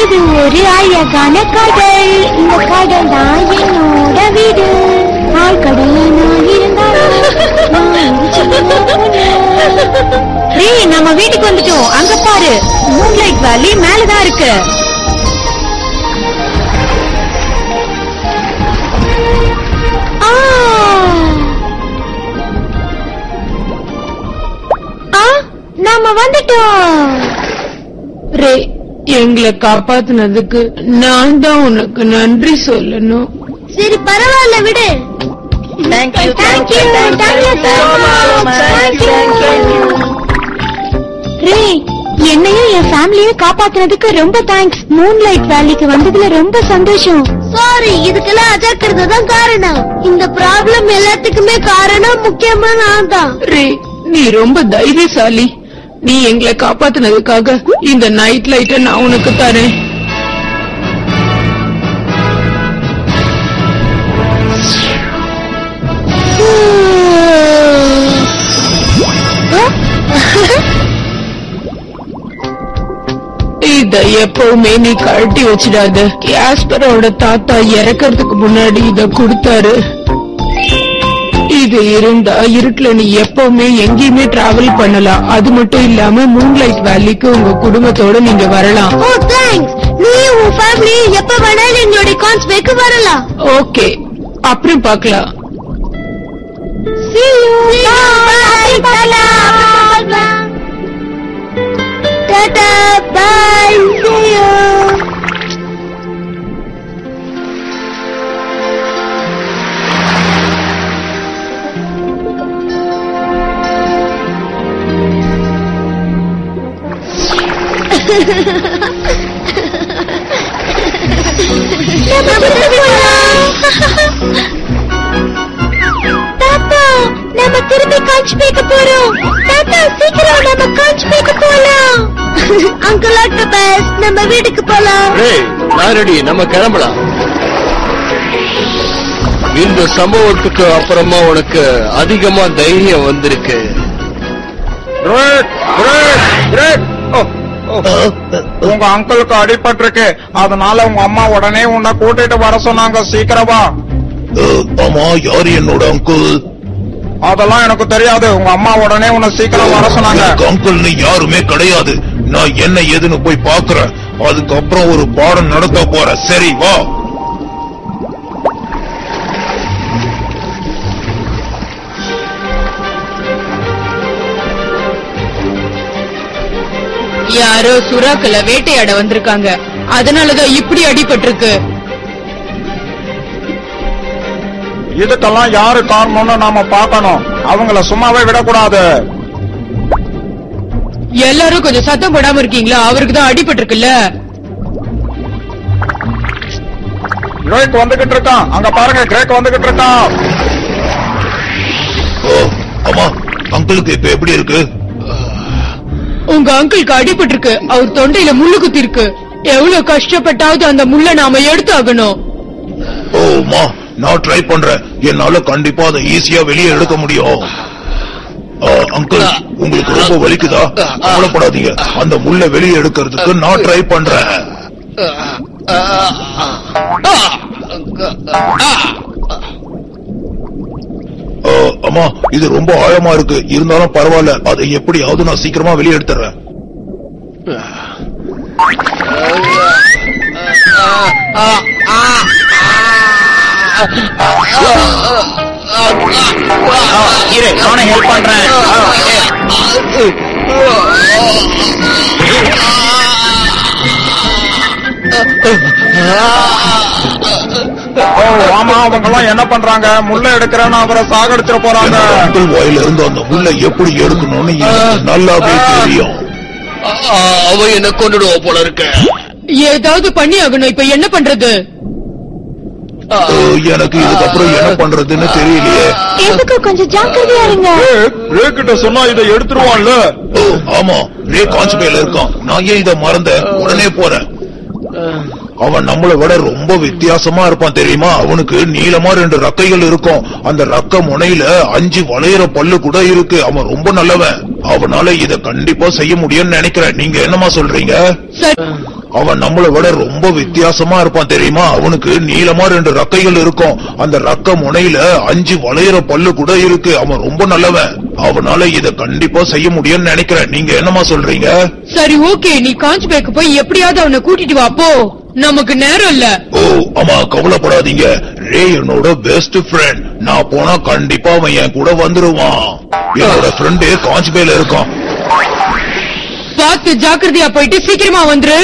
இது ஒரு அழகான கடல் இந்த கடல் தான் என்னோட வீடு ஆழ்கடல்ல நான் இருந்தாலும் நான் ஒரு சின்ன பொண்ணு. டேய் நம்ம வீட்டுக்கு வந்துட்டோம் அங்க பாரு மூன்லைட் வேலி மேலதான் இருக்கு ஆ. ஆ, நாம வந்துட்டோம் ரே எங்களை காப்பாத்துனதுக்கு நான் தான் உனக்கு நன்றி சொல்லணும் சரி பரவாயில்ல விடு Thank you, Thank you, thank thank you so much. Thank you. ரே என்னையும் என் ஃபேமிலியும் காப்பாத்துனதுக்கு ரொம்ப தேங்க்ஸ் மூன்லைட் வேலிக்கு வந்ததுல ரொம்ப சந்தோஷம் சாரி இதுக்கெல்லாம் அஜாக்கிரதை தான் காரணம் இந்த ப்ராப்ளம் எல்லாத்துக்குமே காரணம் முக்கியமா நான் தான் ரே நீ ரொம்ப தைரியசாலி நீ எங்களை காப்பாத்துனதுக்காக இந்த நைட் லைட்ட நான் உனக்கு தரேன் இத எப்பவுமே நீ கழட்டி வச்சிடாத கேஸ்பரோட தாத்தா இறக்கறதுக்கு முன்னாடி இத கொடுத்தாரு இது இருந்தா இருட்டுல நீ எப்பவுமே எங்கேயுமே டிராவல் பண்ணலாம் அது மட்டும் இல்லாம மூன்லைட் வேலிக்கு உங்க குடும்பத்தோட நீங்க வரலாம் ஓ தேங்க்ஸ் நீ உன் ஃபேமிலி எப்ப வேணாலும் எங்களுடைய கான்ஸ்பேக்கு வரலாம் ஓகே அப்புறம் பார்க்கலாம் See you. Bye. Bye. Tata. Bye. See you. தாத்தா நம்ம திரும்பி காஞ்சிபேக்கு போறோம் தாத்தா சீக்கிரம் நம்ம காஞ்சிபேக்கு போலாம் அங்கிள் ஆக்டோபஸ் நம்ம வீட்டுக்கு போலாம் டேய் நான் ரெடி நம்ம கிளம்பலாம் இந்த சம்பவத்துக்கு அப்புறமா உனக்கு அதிகமா தைரியம் வந்திருக்கு கிரேட் கிரேட் கிரேட் உங்க அங்கிளுக்கு அடிபட்டிருக்கு அதனால உங்க அம்மா உடனே உன்னை கூட்டிட்டு வர சொன்னாங்க சீக்கிரமா ஆமா யாரு என்னோட அங்கிள் அதெல்லாம் எனக்கு தெரியாது உங்க அம்மா உடனே உன்னை சீக்கிரம் வர சொன்னாங்க எனக்கு அங்கிள்னு யாருமே கிடையாது நான் என்ன ஏதுன்னு போய் பாக்குறேன் அதுக்கப்புறம் ஒரு பாடம் நடத்த போறேன் சரி வா யாரோ சுறாக்களை வேட்டையாட வந்திருக்காங்க அதனாலதான் இப்படி அடிபட்டிருக்கு இதுக்கெல்லாம் யாரு காரணம்னு நாம பார்க்கணும் அவங்கள சும்மாவே விடக்கூடாது எல்லாரும் கொஞ்சம் சத்தம் போடாம இருக்கீங்களா அவருக்கு தான் அடிபட்டிருக்குல்ல கிரேக் வந்துகிட்டு இருக்கான் அங்க பாருங்க கிரேக் வந்துகிட்டு இருக்கான் ஓ, ஆமா அங்கிளுக்கு இப்ப எப்படி இருக்கு உங்க அங்கிளுக்கு அடிபட்டிருக்கு அவர் தொண்டையில முள்ளு குத்தி இருக்கு எவ்வளவு கஷ்டப்பட்டாவது அந்த முள்ள நாம எடுத்தாகணும் ஓமா நான் ட்ரை பண்றேன் என்னால கண்டிப்பா அதை ஈஸியா வெளியே எடுக்க முடியும் ஆ, அங்கிள் உங்களுக்கு ரொம்ப வலிக்குதா கவலைப்படாதீங்க அந்த முள்ள வெளியே எடுக்கிறதுக்கு நான் ட்ரை பண்றேன் ஆ, அம்மா இது ரொம்ப ஆழமா இருக்கு இருந்தாலும் பரவாயில்ல அதை எப்படியாவது நான் சீக்கிரமா வெளியே எடுத்துறேன் இரு நானே ஹெல்ப் பண்றேன் ஓ ஆமா அவங்க எல்லாம் என்ன பண்றாங்க முள்ள எடுக்கிறேன்னு அவரை சாகடிச்சிட போறாங்க என்னோட அங்கிள் வாயில இருந்து அந்த முள்ள எப்படி எடுக்கணும்னு எனக்கு நல்லாவே தெரியும் அவ என்ன கொண்டுடுவா போல இருக்க ஏதாவது பண்ணி ஆகணும் இப்ப என்ன பண்றது ஆ, எனக்கு இதுக்கப்புறம் என்ன பண்றதுன்னு தெரியலையே எதுக்கு கொஞ்சம் ஜாக்கிரதையா இருங்க ரேக் கிட்ட சொன்னா இதை எடுத்துருவான்ல ஓ, ஆமா ரே கான்ஸ்டபிள் இருக்கான் நான் ஏன் இதை மறந்தேன் உடனே போறேன் அவன் நம்மளை விட ரொம்ப வித்தியாசமா இருப்பான் தெரியுமா அவனுக்கு நீளமா ரெண்டு ரக்கைகள் இருக்கும் அந்த ரக்க முனையில அஞ்சு வளையிற பல்லு கூட இருக்கு அவன் ரொம்ப நல்லவன் அவனால இத கண்டிப்பா செய்ய முடியும்னு நினைக்கிறேன் நீங்க என்னமா சொல்றீங்க சரி அவன் நம்மளை விட ரொம்ப வித்தியாசமா இருப்பான் தெரியுமா அவனுக்கு நீளமா ரெண்டு ரக்கைகள் இருக்கும் அந்த ரக்க முனையில அஞ்சு வளையற பல்லு கூட இருக்கு அவன் ரொம்ப நல்லவன் அவனால இத கண்டிப்பா செய்ய முடியும்னு நினைக்கிறேன் நீங்க என்னமா சொல்றீங்க சரி ஓகே நீ காஞ்சிபேக்கு போய் எப்படியாவது அவனை கூட்டிட்டு வா போ நமக்கு நேரம் இல்ல ஓ ஆமா கவலைப்படாதீங்க ரே என்னோட பெஸ்ட் ஃப்ரெண்ட் நான் போனா கண்டிப்பா அவன் என் கூட வந்துருவான் என்னோட ஃப்ரெண்டு காஞ்சிபேல இருக்கான் பார்த்து ஜாக்கிரதையா போயிட்டு சீக்கிரமா வந்துரு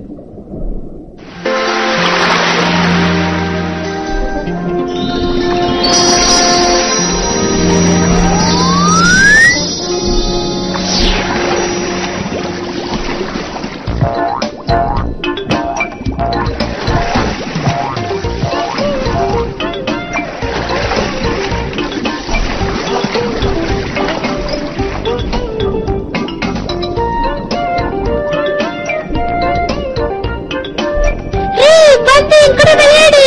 ஏய், வந்து என் கூட விளையாடு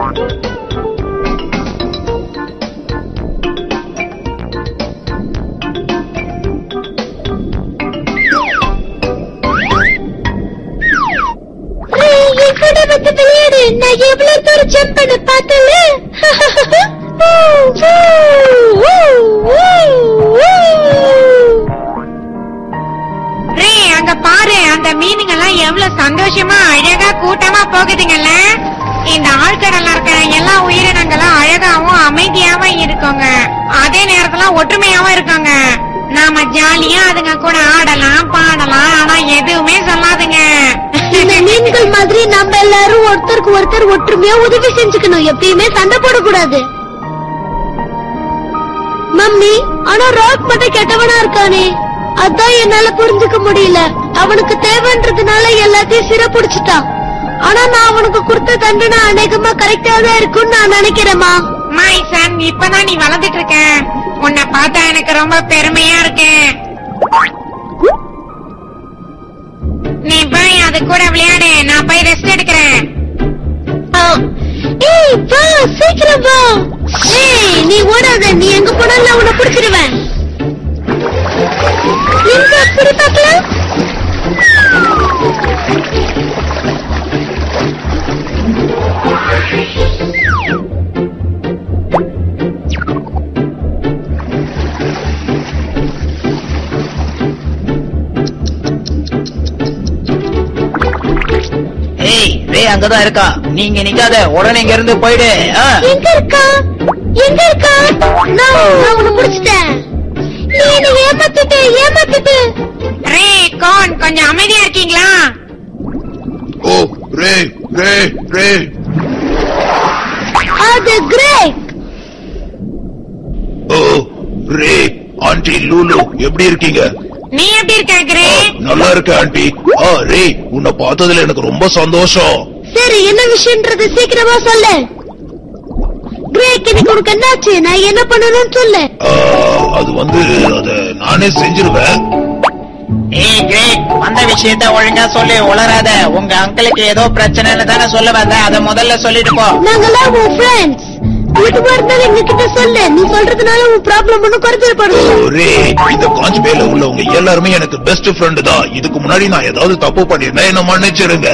ஏய், என் கூட வந்து விளையாடு நான் எவ்வளவு தூரம் ஜம்ப் பண்ண பார்த்தல ரே அங்க பாரு அந்த மீனுங்க எல்லாம் எவ்வளவு சந்தோஷமா அழகா கூட்டமா போகுதுங்கல்ல இந்த ஆழ்கடல்ல இருக்கிற எல்லா உயிரினங்களும் அழகாவும் அமைதியாவும் இருக்குங்க அதே நேரத்துல ஒற்றுமையாவும் இருக்காங்க நாம ஜாலியா அதுங்க கூட ஆடலாம் பாடலாம் ஆனா எதுவுமே சொல்லாதுங்க இந்த மீன்கள் மாதிரி நம்ம எல்லாரும் ஒருத்தருக்கு ஒருத்தர் ஒற்றுமையா உதவி செஞ்சுக்கணும் எப்பயுமே சண்டை போடக்கூடாது மம்மி ஆனா ராக் மட்டும் கெட்டவனா இருக்கானே அதான் என்னால புரிஞ்சுக்க முடியல அவனுக்கு தேவைன்றதுனால எல்லாத்தையும் சிறப்புடிச்சிட்டான் ஆனா நான் அவனுக்கு கொடுத்த தண்டனை அநேகமா கரெக்டா தான் இருக்கும்னு நான் நினைக்கிறேம்மா மை சன் இப்பதான் நீ வளர்ந்துட்டு இருக்க உன்னை பார்த்தா எனக்கு ரொம்ப பெருமையா இருக்கு நீ போய் அது கூட விளையாடு நான் போய் ரெஸ்ட் எடுக்கிறேன் ஏய் வா சீக்கிரம் வா ஏய் நீ ஓடாத நீ எங்க போனாலும் நான் உன்னை பிடிச்சிருவேன் எங்க அப்படி பார்க்கலாம் ஏய் ரே அங்கதான் இருக்கா நீங்க நிக்காத உடனே இங்க இருந்து போயிடு ஆ. எங்க இருக்கா எங்க இருக்கா நான் நான் உன்னை பிடிச்சிட்டேன் நீ என்னை ஏமாத்திட்டு ஏமாத்திட்டு ரே கோன் கொஞ்சம் அமைதியா இருக்கீங்களா ஓ ரே ரே ரே அது கிரேக் ஓ ரே ஆண்டி லூலு எப்படி இருக்கீங்க நீ எப்படி இருக்க ஆ, கிரே நல்லா இருக்க ஆண்டி ஆ ரே உன்னை பார்த்ததுல எனக்கு ரொம்ப சந்தோஷம் சரி என்ன விஷயம்ன்றது சீக்கிரமா சொல்லு கிரேக் இன்னைக்கு உனக்கு என்னாச்சு நான் என்ன பண்ணணும்னு சொல்லு ஆ, அது வந்து அத நானே செஞ்சிருவேன் ஏய் கிரேட் வந்த விஷயத்த ஒழுங்கா சொல்லு உளராத உங்க அங்கிளுக்கு ஏதோ பிரச்சனைன்னு தானே சொல்ல வந்த அத முதல்ல சொல்லிட்டு போ நாங்கெல்லாம் உன் ஃப்ரெண்ட்ஸ் எதுவா இருந்தாலும் எங்க கிட்ட சொல்லு நீ சொல்றதுனால உன் ப்ராப்ளம் ஒன்னும் குறைஞ்சிருப்பாடு ரே இந்த காஞ்சிபேல உள்ளவங்க எல்லாருமே எனக்கு பெஸ்ட் ஃப்ரெண்டு தான் இதுக்கு முன்னாடி நான் ஏதாவது தப்பு பண்ணிருந்தேன் என்ன மன்னிச்சிருங்க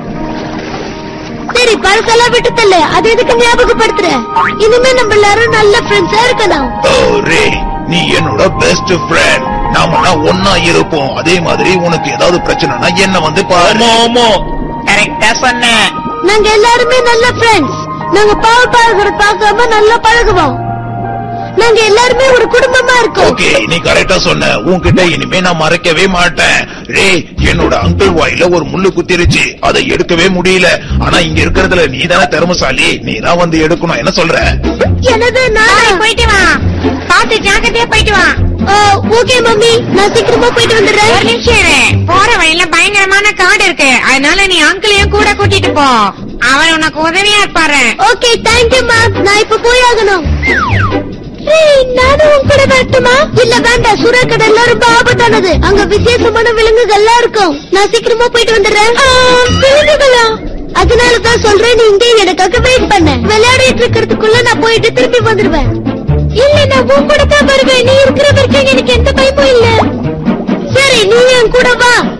சரி பழசெல்லாம் விட்டு தள்ளு அது எதுக்கு ஞாபகப்படுத்துற இனிமே நம்ம எல்லாரும் நல்ல ஃப்ரெண்ட்ஸா இருக்கணும் ஓ ரே நீ என்னோட பெஸ்ட் ஃப்ரெண்ட் நாம ஒன்னா இருப்போம் அதே மாதிரி உனக்கு ஏதாவது பிரச்சனைனா என்ன வந்து பாரு கரெக்டா சொன்ன நாங்க எல்லாருமே நல்ல ஃப்ரெண்ட்ஸ் நாங்க பாவ பழகிறது பார்க்காம நல்லா பழகுவோம் நாங்க எல்லாருமே ஒரு குடும்பமா இருக்கோம் ஓகே நீ கரெக்டா சொன்ன உன்கிட்ட இனிமே நான் மறைக்கவே மாட்டேன் ரே என்னோட அங்கிள் வாயில ஒரு முள்ளு குத்திருச்சு அதை எடுக்கவே முடியல ஆனா இங்க இருக்கிறதுல நீ தானே திறமசாலி நீ தான் வந்து எடுக்கணும் என்ன சொல்ற எனது சரி, நான் போயிட்டு வா பார்த்து ஜாக்கிரதையா போயிட்டு வா ஓகே மம்மி நான் சீக்கிரமா போயிட்டு ஒரு வந்துடுறேன் நிமிஷம் இரு. போற வழியில பயங்கரமான காடு இருக்கு அதனால நீ அங்கிளையும் கூட கூட்டிட்டு போ அவர் உனக்கு உதவியா இருப்பாரு ஓகே தேங்க்யூ மேம் நான் இப்ப போய் ஆகணும் ஏய், நானும் உன் கூட வரட்டுமா இல்ல வேண்டாம் சூறாக்கடல்ல ரொம்ப ஆபத்தானது அங்க விசேஷமான விலங்குகள்லாம் இருக்கும் நான் சீக்கிரமா போயிட்டு வந்துடுறேன் ஆ, விலங்குகளா அதனாலதான் சொல்றேன் நீ இங்கே எனக்காக வெயிட் பண்ண விளையாடிட்டு இருக்கிறதுக்குள்ள நான் போயிட்டு திரும்பி வந்துடுவேன் இல்ல நான் உன் கூட தான் வருவேன் நீ இருக்கிற வரைக்கும் எனக்கு எந்த பயமும் இல்ல நீ என் கூட வா